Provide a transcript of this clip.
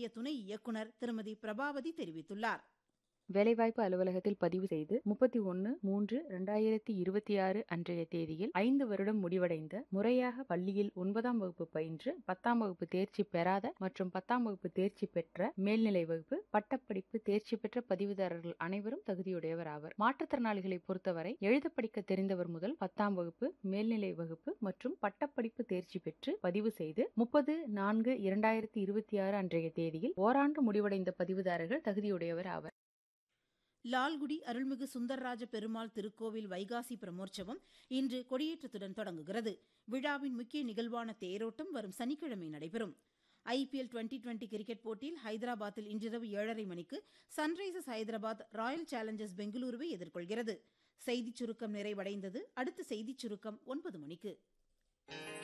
நிலைய துணை இயக்குநர் திருமதி பிரபாவதி தெரிவித்துள்ளார் வேலைவாய்ப்பு அலுவலகத்தில் பதிவு செய்து முப்பத்தி ஒன்று மூன்று இரண்டாயிரத்தி இருபத்தி ஆறு அன்றைய தேதியில் ஐந்து வருடம் முடிவடைந்த முறையாக பள்ளியில் ஒன்பதாம் வகுப்பு பயின்று பத்தாம் வகுப்பு தேர்ச்சி பெறாத மற்றும் பத்தாம் வகுப்பு தேர்ச்சி பெற்ற மேல்நிலை வகுப்பு பட்டப்படிப்பு தேர்ச்சி பெற்ற பதிவுதாரர்கள் அனைவரும் தகுதியுடையவர் ஆவர் மாற்றுத்திறனாளிகளை பொறுத்தவரை எழுத படிக்க தெரிந்தவர் முதல் பத்தாம் வகுப்பு மேல்நிலை வகுப்பு மற்றும் பட்டப்படிப்பு தேர்ச்சி பெற்று பதிவு செய்து முப்பது நான்கு இரண்டாயிரத்தி இருபத்தி ஆறு அன்றைய தேதியில் ஓராண்டு முடிவடைந்த பதிவுதாரர்கள் தகுதியுடையவர் ஆவர் லால்குடி அருள்மிகு சுந்தரராஜ பெருமாள் திருக்கோவில் வைகாசி பிரமோற்சவம் இன்று கொடியேற்றத்துடன் தொடங்குகிறது விழாவின் முக்கிய நிகழ்வான தேரோட்டம் வரும் சனிக்கிழமை நடைபெறும் ஐபிஎல் டுவெண்டி டுவெண்டி கிரிக்கெட் போட்டியில் ஹைதராபாத்தில் இன்றிரவு ஏழரை மணிக்கு சன்ரைசர்ஸ் ஹைதராபாத் ராயல் சேலஞ்சர்ஸ் பெங்களூருவை எதிர்கொள்கிறது செய்திச் சுருக்கம் நிறைவடைந்தது அடுத்த செய்திச் சுருக்கம் ஒன்பது மணிக்கு